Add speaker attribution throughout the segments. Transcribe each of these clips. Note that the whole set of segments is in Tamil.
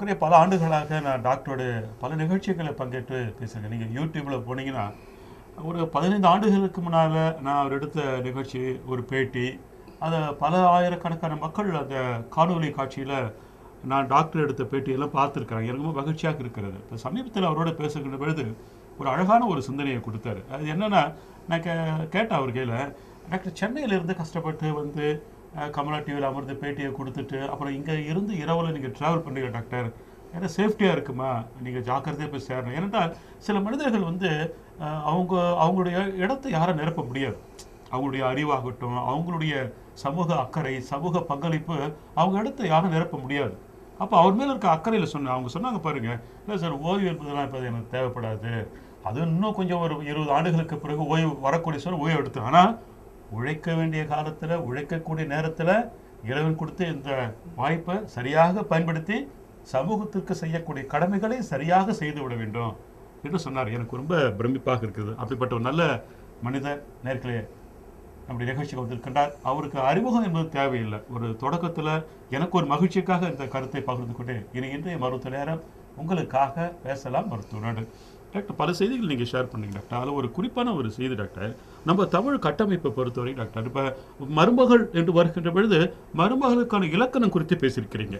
Speaker 1: ஏற்கனவே பல ஆண்டுகளாக நான் டாக்டரோட பல நிகழ்ச்சிகளை பங்கேற்று பேசுகிறேன் நீங்கள் யூடியூப்பில் போனீங்கன்னா ஒரு பதினைந்து ஆண்டுகளுக்கு முன்னால் நான் அவர் எடுத்த நிகழ்ச்சி ஒரு பேட்டி அதை பல ஆயிரக்கணக்கான மக்கள் அந்த காணொளி காட்சியில் நான் டாக்டர் எடுத்த பேட்டியெல்லாம் பார்த்துருக்காங்க எனக்கு ரொம்ப மகிழ்ச்சியாக இருக்கிறது இப்போ சமீபத்தில் அவரோட பேசுகின்ற பொழுது ஒரு அழகான ஒரு சிந்தனையை கொடுத்தாரு அது என்னன்னா நான் கே கேட்டேன் அவர் கையில் டாக்டர் சென்னையிலேருந்து கஷ்டப்பட்டு வந்து அஹ், கமலா டிவியில் அமர்ந்து பேட்டியை கொடுத்துட்டு அப்புறம் இங்கே இருந்து இரவில் நீங்கள் ட்ராவல் பண்ணுறீங்க டாக்டர் ஏன்னா சேஃப்டியாக இருக்குமா நீங்கள் ஜாக்கிரதையாக போய் சேரணும் ஏனென்றால் சில மனிதர்கள் வந்து அஹ், அவங்க அவங்களுடைய இடத்தை யாரும் நிரப்ப முடியாது அவங்களுடைய அறிவாகட்டும் அவங்களுடைய சமூக அக்கறை சமூக பங்களிப்பு அவங்க இடத்தை யாரும் நிரப்ப முடியாது அப்போ அவர் மேல இருக்க அக்கறையில் சொன்ன அவங்க சொன்னாங்க பாருங்க இல்லை சார் ஓய்வு என்பதெல்லாம் இப்போ எனக்கு தேவைப்படாது அது இன்னும் கொஞ்சம் ஒரு இருபது ஆண்டுகளுக்கு பிறகு ஓய்வு வரக்கூடிய சொல்ல ஓய்வு எடுத்து ஆனால் உழைக்க வேண்டிய காலத்தில் உழைக்கக்கூடிய நேரத்தில் இறைவன் கொடுத்து இந்த வாய்ப்பை சரியாக பயன்படுத்தி சமூகத்திற்கு செய்யக்கூடிய கடமைகளை சரியாக செய்து விட வேண்டும் என்று சொன்னார் எனக்கு ரொம்ப பிரமிப்பாக இருக்குது அப்படிப்பட்ட ஒரு நல்ல மனிதர் நேர்களே நம்முடைய நிகழ்ச்சிக்கு வந்திருக்கின்றார் அவருக்கு அறிமுகம் என்பது தேவையில்லை ஒரு தொடக்கத்தில் எனக்கு ஒரு மகிழ்ச்சிக்காக இந்த கருத்தை பகிர்ந்து கொண்டு இனி இன்றைய மருத்துவ நேரம் உங்களுக்காக பேசலாம் மருத்துவரோடு டாக்டர் பல செய்திகள் நீங்கள் ஷேர் பண்ணீங்க டாக்டர் அதில் ஒரு குறிப்பான ஒரு செய்தி டாக்டர் நம்ம தமிழ் கட்டமைப்பை பொறுத்தவரை டாக்டர் இப்போ மருமகள் என்று வருகின்ற பொழுது மருமகளுக்கான இலக்கணம் குறித்து பேசியிருக்கிறீங்க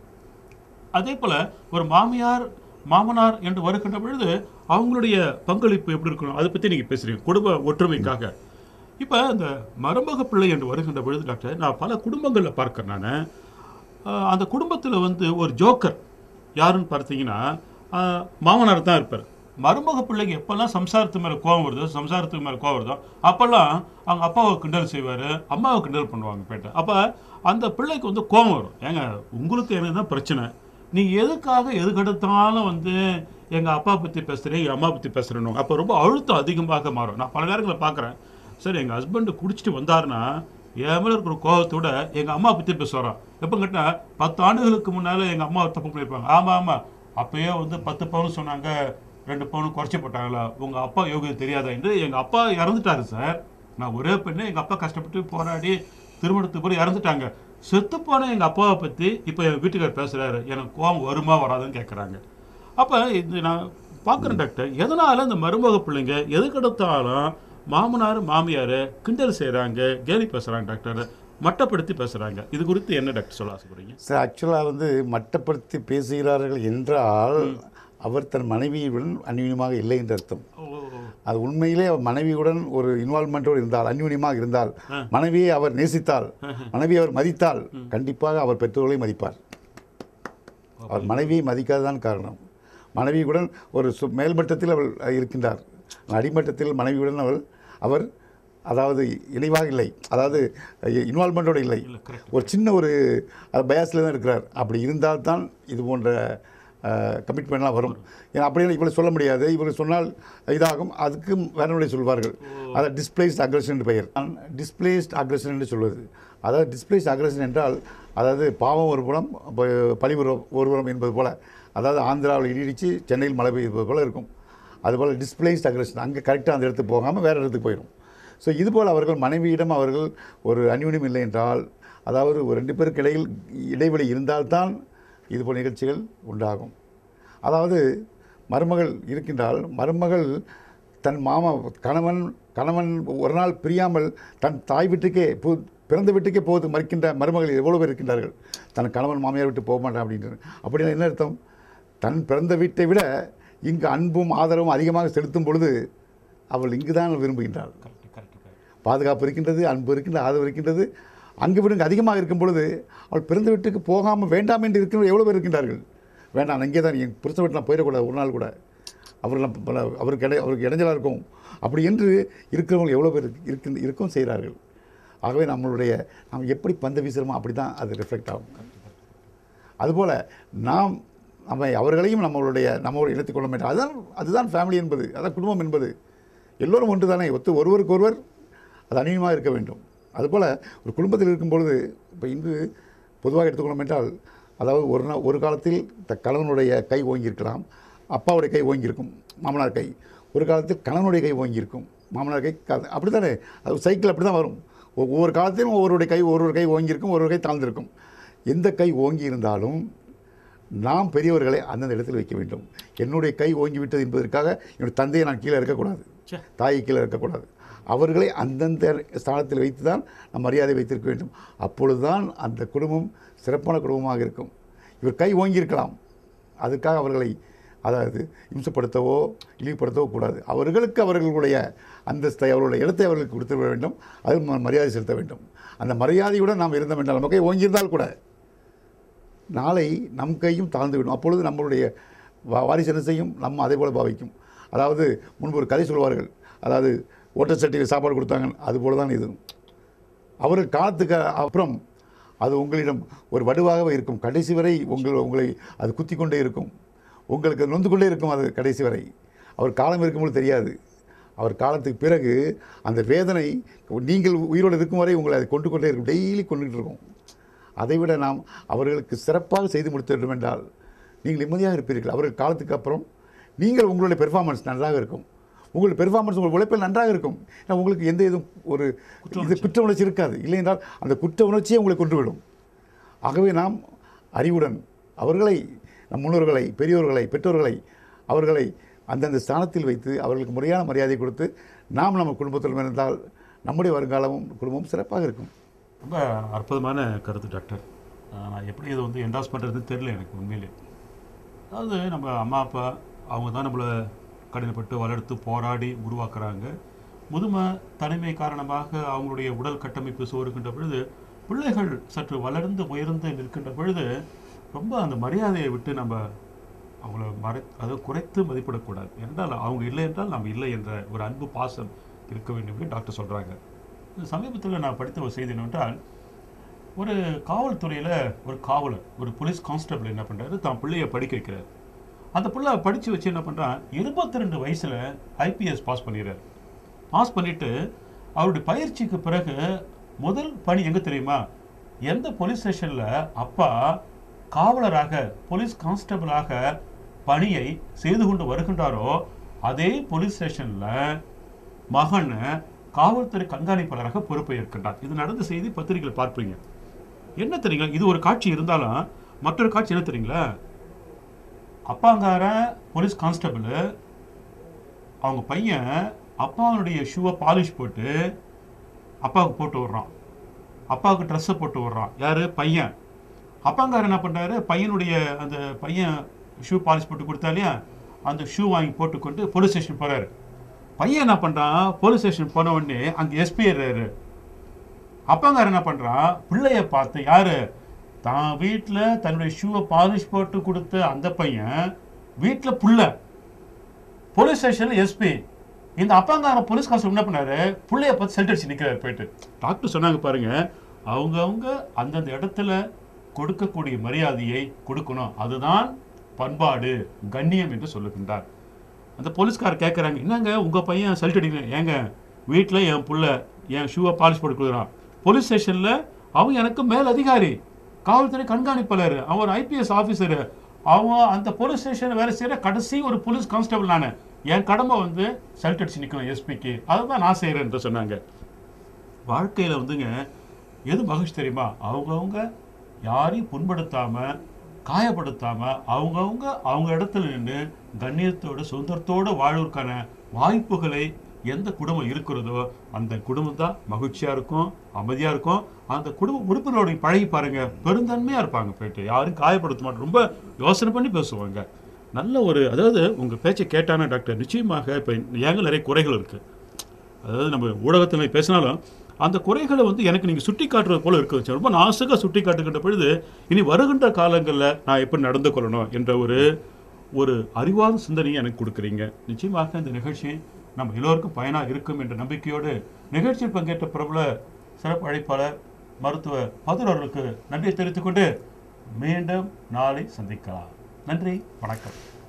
Speaker 1: அதே போல ஒரு மாமியார் மாமனார் என்று வருகின்ற பொழுது அவங்களுடைய பங்களிப்பு எப்படி இருக்கணும் அதை பத்தி நீங்க பேசுறீங்க குடும்ப ஒற்றுமைக்காக இப்ப இந்த மருமக பிள்ளை என்று வருகின்ற பொழுது டாக்டர் நான் பல குடும்பங்கள்ல பார்க்கிறேன் நான் அந்த குடும்பத்துல வந்து ஒரு ஜோக்கர் யாருன்னு பார்த்தீங்கன்னா ஆஹ், மாமனார் தான் இருப்பார் மருமக பிள்ளைக்கு எப்பெல்லாம் சம்சாரத்து மேல கோவம் வருதோ சம்சாரத்துக்கு மேல கோவம் வருதோ அப்பெல்லாம் அவங்க அப்பாவை கிண்டல் செய்வாரு அம்மாவை கிண்டல் பண்ணுவாங்க பேட்டை அப்ப அந்த பிள்ளைக்கு வந்து கோவம் வரும் ஏங்க உங்களுக்கு எனக்கு தான் பிரச்சனை நீ எதுக்காக எதுக்கெடுத்தாலும் வந்து எங்க அப்பா பத்தி பேசுறேன் எங்க அம்மா பத்தி பேசுறேன்னு அப்ப ரொம்ப அழுத்தம் அதிகமாக மாறும் நான் பல நேரங்களில் பார்க்குறேன் சரி எங்க ஹஸ்பண்ட் குடிச்சிட்டு வந்தாருன்னா என் மேல இருக்கிற கோபத்தோட எங்க அம்மா பத்தி பேசுவாராம் எப்போ கேட்டா பத்து ஆண்டுகளுக்கு முன்னால எங்க அம்மா தப்பு பண்ணியிருப்பாங்க ஆமா ஆமா அப்பயே வந்து பத்து பவுன் சொன்னாங்க ரெண்டு பவுன் குறைச்சி போட்டாங்களா உங்க அப்பா யோகியம் தெரியாதா என்று எங்க அப்பா இறந்துட்டாரு சார் நான் ஒரே பெண்ணு எங்க அப்பா கஷ்டப்பட்டு போராடி திருமணத்துக்கு பிறகு இறந்துட்டாங்க செத்து போன எங்க அப்பாவை பத்தி இப்போ என் வீட்டுக்கார் பேசுறாரு எனக்கு கோவம் வருமா வராதுன்னு கேட்குறாங்க அப்ப இது நான் பார்க்குறேன் டாக்டர் எதனால இந்த மருமக பிள்ளைங்க எதுக்கெடுத்தாலும் மாமனார் மாமியார் கிண்டல் செய்றாங்க கேலி பேசுறாங்க டாக்டர் மட்டப்படுத்தி பேசுறாங்க இது குறித்து என்ன டாக்டர் சொல்ல ஆசைப்படுறீங்க
Speaker 2: சார் ஆக்சுவலாக வந்து மட்டப்படுத்தி பேசுகிறார்கள் என்றால் அவர் தன் மனைவியுடன் அந்யூன்யமாக இல்லை என்று அர்த்தம்
Speaker 1: ஓ, ஓ, ஓ.
Speaker 2: அது உண்மையிலே அவர் மனைவியுடன் ஒரு இன்வால்மெண்ட்டோடு இருந்தால் அந்யூன்யமாக இருந்தால்
Speaker 1: ஆ.
Speaker 2: மனைவியை அவர் நேசித்தால் மனைவியை அவர் மதித்தால் கண்டிப்பாக அவர் பெற்றோர்களை மதிப்பார் அவர் மனைவியை மதிக்காததான் காரணம் மனைவியுடன் ஒரு சு மேல்மட்டத்தில் அவள் இருக்கின்றார் அடிமட்டத்தில் மனைவியுடன் அவள் அவர் அதாவது இணைவாக இல்லை அதாவது இன்வால்மெண்ட்டோடு இல்லை
Speaker 1: இல்ல கரெக்ட்
Speaker 2: ஒரு சின்ன ஒரு பயாஸில் தான் இருக்கிறார் அப்படி இருந்தால் தான் இது போன்ற கமிட்மெண்ட்லாம் வரும் ஏன்னா அப்படியே இவ்வளோ சொல்ல முடியாது இவர்கள் சொன்னால் இதாகும் அதுக்கு வேற சொல்வார்கள் அதை டிஸ்பிளேஸ்ட் அக்ரஷன் பெயர் டிஸ்பிளேஸ்ட் அக்ரஷன் என்று சொல்வது அதாவது டிஸ்பிளேஸ்ட் அக்ரஷன் என்றால் அதாவது பாவம் ஒரு புறம் ப- பழி ஒரு ஒரு புறம் என்பது போல அதாவது ஆந்திராவில் இடிச்சு சென்னையில் மழை பெய்வது போல இருக்கும் அதுபோல் டிஸ்பிளேஸ்ட் அக்ரஷன் அங்கே கரெக்டாக அந்த இடத்துக்கு போகாமல் வேறு இடத்துக்கு போயிடும் ஸோ இதுபோல் அவர்கள் மனைவியிடம் அவர்கள் ஒரு அந்யூன்யம் இல்லை என்றால் அதாவது ஒரு ரெண்டு பேருக்கு இடையில் இடைவெளி இருந்தால்தான் இதுபோல் நிகழ்ச்சிகள் உண்டாகும் அதாவது மருமகள் இருக்கின்றால் மருமகள் தன் மாமா கணவன் கணவன் ஒரு நாள் பிரியாமல் தன் தாய் வீட்டுக்கே போ பிறந்த வீட்டுக்கே போது மறுக்கின்ற மருமகள் எவ்வளோ பேர் இருக்கின்றார்கள் தன் கணவன் மாமியார் விட்டு போக மாட்டான் அப்படின்றது அப்படின்னா என்ன அர்த்தம் தன் பிறந்த வீட்டை விட இங்கு அன்பும் ஆதரவும் அதிகமாக செலுத்தும் பொழுது அவள் இங்கு தான் விரும்புகின்றாள்
Speaker 1: கரெக்ட் கரெக்ட் கரெக்ட்
Speaker 2: பாதுகாப்பு இருக்கின்றது அன்பு இருக்கின்றது ஆதரவு இருக்கின்றது அங்கு விடுங்க அதிகமாக இருக்கும் பொழுது அவள் பிறந்த வீட்டுக்கு போகாமல் வேண்டாம் என்று இருக்கிற எவ்வளோ பேர் இருக்கின்றார்கள் வேண்டாம் நான் இங்கே தான் என் புருஷ வீட்டில் போயிடக்கூடாது ஒரு நாள் கூட அவரெல்லாம் பல அவருக்கு இடை அவருக்கு இடைஞ்சலாக இருக்கும் அப்படி என்று இருக்கிறவங்க எவ்வளோ பேர் இருக்கின்ற இருக்கும் செய்கிறார்கள் ஆகவே நம்மளுடைய நாம் எப்படி பந்து வீசுகிறோமோ அப்படி தான் அது ரிஃப்ளெக்ட் ஆகும் அதுபோல் நாம் நம்ம அவர்களையும் நம்மளுடைய நம்மளோட இணைத்துக் கொள்ள வேண்டும் அதுதான் அதுதான் ஃபேமிலி என்பது அதான் குடும்பம் என்பது எல்லோரும் ஒன்று தானே ஒத்து ஒருவருக்கு ஒருவர் அது அந்நியமாக இருக்க வேண்டும் அதுபோல் ஒரு குடும்பத்தில் இருக்கும் பொழுது இப்போ இன்று பொதுவாக எடுத்துக்கொள்ளும் என்றால் அதாவது ஒரு நாள் ஒரு காலத்தில் த கணவனுடைய கை ஓங்கியிருக்கலாம் அப்பாவுடைய கை ஓங்கியிருக்கும் மாமனார் கை ஒரு காலத்தில் கணவனுடைய கை ஓங்கியிருக்கும் மாமனார் கை க அப்படி தானே அது சைக்கிள் அப்படி தான் வரும் ஒ- ஒவ்வொரு காலத்திலும் ஒவ்வொருடைய கை ஒரு ஒரு கை ஓங்கியிருக்கும் ஒரு ஒரு கை தாழ்ந்திருக்கும் எந்த கை ஓங்கி இருந்தாலும் நாம் பெரியவர்களை அந்தந்த இடத்தில் வைக்க வேண்டும் என்னுடைய கை ஓங்கி விட்டது என்பதற்காக என்னுடைய தந்தையை நான் கீழே இருக்கக்கூடாது
Speaker 1: ச்சே.
Speaker 2: தாயை கீழே இருக்கக்கூடாது அவர்களை அந்தந்த ஸ்தானத்தில் வைத்து தான் நாம் மரியாதை வைத்திருக்க வேண்டும் அப்பொழுதுதான் அந்த குடும்பம் சிறப்பான குடும்பமாக இருக்கும் இவர் கை ஓங்கியிருக்கலாம் அதுக்காக அவர்களை அதாவது இம்சப்படுத்தவோ இழிவுபடுத்தவோ கூடாது அவர்களுக்கு அவர்களுடைய அந்தஸ்தை அவர்களுடைய இடத்தை அவர்களுக்கு கொடுத்து விட வேண்டும் அதில் ம- மரியாதை செலுத்த வேண்டும் அந்த மரியாதையுடன் நாம் இருந்தோம் என்றால் நம்ம கை ஓங்கியிருந்தால் கூட நாளை நம் கையும் தாழ்ந்து விடும் அப்பொழுது நம்மளுடைய வா- வாரிசு என்ன செய்யும் நம்ம அதே போல் பாவிக்கும் அதாவது முன்பு ஒரு கதை சொல்வார்கள் அதாவது ஓட்டர் சட்டியில் சாப்பாடு கொடுத்தாங்க அது போல தான் இது அவர் காலத்துக்கு அப்புறம் அது உங்களிடம் ஒரு வடுவாகவே இருக்கும் கடைசி வரை உங்கள் உங்களை அது குத்தி கொண்டே இருக்கும் உங்களுக்கு அது நொந்து கொண்டே இருக்கும் அது கடைசி வரை அவர் காலம் இருக்கும்போது தெரியாது அவர் காலத்துக்கு பிறகு அந்த வேதனை நீங்கள் உயிரோடு இருக்கும் வரை உங்களை அது கொண்டு கொண்டே இருக்கும் டெய்லி கொண்டுகிட்டு இருக்கும் அதைவிட நாம் அவர்களுக்கு சிறப்பாக செய்து முடித்து வேண்டும் என்றால் நீங்கள் நிம்மதியாக இருப்பீர்கள் அவர்கள் காலத்துக்கு அப்புறம் நீங்கள் உங்களுடைய பெர்ஃபார்மன்ஸ் நன்றாக இருக்கும் உங்களுடைய பெர்ஃபார்மன்ஸ் உங்கள் உழைப்பில் நன்றாக இருக்கும் ஏன்னா உங்களுக்கு எந்த இதுவும் ஒரு இது குற்ற உணர்ச்சி இருக்காது இல்லை என்றால் அந்த குற்ற உணர்ச்சியே உங்களை கொண்டுவிடும் ஆகவே நாம் அறிவுடன் அவர்களை நம் முன்னோர்களை பெரியோர்களை பெற்றோர்களை அவர்களை அந்தந்த ஸ்தானத்தில் வைத்து அவர்களுக்கு முறையான மரியாதை கொடுத்து நாம் நம்ம குடும்பத்தில் இருந்தால் நம்முடைய வருங்காலமும் குடும்பமும் சிறப்பாக இருக்கும்
Speaker 1: ரொம்ப அற்புதமான கருத்து டாக்டர் ஆஹ் நான் எப்படி இதை வந்து என்டாஸ் பண்ணுறதுன்னு தெரியல எனக்கு உண்மையிலே அதாவது நம்ம அம்மா அப்பா அவங்க தான் நம்மளை கடினப்பட்டு வளர்த்து போராடி உருவாக்குறாங்க முதுமை தனிமை காரணமாக அவங்களுடைய உடல் கட்டமைப்பு சோறுகின்ற பொழுது பிள்ளைகள் சற்று வளர்ந்து உயர்ந்து நிற்கின்ற பொழுது ரொம்ப அந்த மரியாதையை விட்டு நம்ம அவங்கள மறை அதை குறைத்து மதிப்பிடக்கூடாது என்றால் அவங்க இல்லை என்றால் நாம் இல்லை என்ற ஒரு அன்பு பாசம் இருக்க வேண்டும் என்று டாக்டர் சொல்கிறாங்க சமீபத்தில் நான் படித்த ஒரு செய்தி என்னவென்றால் ஒரு காவல்துறையில் ஒரு காவலர் ஒரு போலீஸ் கான்ஸ்டபிள் என்ன பண்ணுறாரு தான் பிள்ளைய படிக்க வைக்கிறார் அந்த பிள்ளை படித்து வச்சு என்ன பண்ணுறான் இருபத்தி ரெண்டு வயசில் ஐபிஎஸ் பாஸ் பண்ணிடுறார் பாஸ் பண்ணிட்டு அவருடைய பயிற்சிக்கு பிறகு முதல் பணி எங்கே தெரியுமா எந்த போலீஸ் ஸ்டேஷனில் அப்பா காவலராக போலீஸ் கான்ஸ்டபிளாக பணியை செய்து கொண்டு வருகின்றாரோ அதே போலீஸ் ஸ்டேஷனில் மகன் காவல்துறை கண்காணிப்பாளராக பொறுப்பை ஏற்கின்றார் இது நடந்த செய்தி பத்திரிகையில் பார்ப்பீங்க என்ன தெரியுங்களா இது ஒரு காட்சி இருந்தாலும் மற்றொரு காட்சி என்ன தெரியுங்களா அப்பாங்காரன் போலீஸ் கான்ஸ்டபிள் அவங்க பையன் அப்பாவுடைய ஷூவை பாலிஷ் போட்டு அப்பாவுக்கு போட்டு விடுறான் அப்பாவுக்கு ட்ரெஸ்ஸை போட்டு விடுறான் யாரு பையன் அப்பாங்காரன் என்ன பண்ணுறாரு பையனுடைய அந்த பையன் ஷூ பாலிஷ் போட்டு கொடுத்தா இல்லையா அந்த ஷூ வாங்கி போட்டுக்கொண்டு போலீஸ் ஸ்டேஷன் போகிறாரு பையன் என்ன பண்ணுறான் போலீஸ் ஸ்டேஷன் போன உடனே அங்கே எஸ்பி ஏறாரு அப்பங்காரன் என்ன பண்ணுறான் பிள்ளைய பார்த்து யாரு தான் வீட்டில் தன்னுடைய ஷூவை பாலிஷ் போட்டு கொடுத்த அந்த பையன் வீட்டில் புள்ள போலீஸ் ஸ்டேஷனில் எஸ்பி இந்த அப்பாங்காரன் போலீஸ் கான்ஸ்டபிள் என்ன பண்ணாரு பிள்ளைய பார்த்து செல்ட் அடிச்சு நிற்கிறாரு போயிட்டு டாக்டர் சொன்னாங்க பாருங்க அவங்கவங்க அந்தந்த இடத்துல கொடுக்கக்கூடிய மரியாதையை கொடுக்கணும் அதுதான் பண்பாடு கண்ணியம் என்று சொல்லுகின்றார் அந்த போலீஸ்கார் கேட்குறாங்க என்னங்க உங்கள் பையன் சல்ட் அடிக்கிறேன் ஏங்க வீட்டில் என் புள்ள என் ஷூவை பாலிஷ் போட்டு கொடுக்குறான் போலீஸ் ஸ்டேஷனில் அவன் எனக்கு மேல் அதிகாரி காவல்துறை கண்காணிப்பாளர் அவன் ஒரு ஐபிஎஸ் ஆஃபீஸரு அவன் அந்த போலீஸ் ஸ்டேஷனில் வேலை செய்கிற கடைசி ஒரு போலீஸ் கான்ஸ்டபிள் நான் என் கடமை வந்து சல்ட் அடிச்சு நிற்கணும் எஸ்பிக்கு அதை தான் நான் செய்கிறேன் சொன்னாங்க வாழ்க்கையில் வந்துங்க எது மகிழ்ச்சி தெரியுமா அவங்கவுங்க யாரையும் புண்படுத்தாம காயப்படுத்தாம அவங்கவுங்க அவங்க இடத்துல நின்று கண்ணியத்தோட சுதந்திரத்தோட வாழ்வதற்கான வாய்ப்புகளை எந்த குடும்பம் இருக்கிறதோ அந்த குடும்பம் தான் மகிழ்ச்சியா இருக்கும் அமைதியா இருக்கும் அந்த குடும்ப உறுப்பினரோட பழகி பாருங்க பெருந்தன்மையா இருப்பாங்க போயிட்டு யாரும் காயப்படுத்த மாட்டோம் ரொம்ப யோசனை பண்ணி பேசுவாங்க நல்ல ஒரு அதாவது உங்க பேச்சை கேட்டானா டாக்டர் நிச்சயமாக இப்போ ஏங்க நிறைய குறைகள் இருக்கு அதாவது நம்ம ஊடகத்தில் பேசினாலும் அந்த குறைகளை வந்து எனக்கு நீங்கள் சுட்டி காட்டுறது போல இருக்கு ரொம்ப நாசுக்காக சுட்டி காட்டுகின்ற பொழுது இனி வருகின்ற காலங்களில் நான் எப்படி நடந்து கொள்ளணும் என்ற ஒரு ஒரு அறிவார்ந்த சிந்தனையை எனக்கு கொடுக்குறீங்க நிச்சயமாக இந்த நிகழ்ச்சி நம்ம எல்லோருக்கும் பயனாக இருக்கும் என்ற நம்பிக்கையோடு நிகழ்ச்சியில் பங்கேற்ற பிரபல சிறப்பு அழைப்பாளர் மருத்துவர் மதுர் அவர்களுக்கு நன்றி தெரிவித்துக்கொண்டு மீண்டும் நாளை சந்திக்கலாம் நன்றி வணக்கம்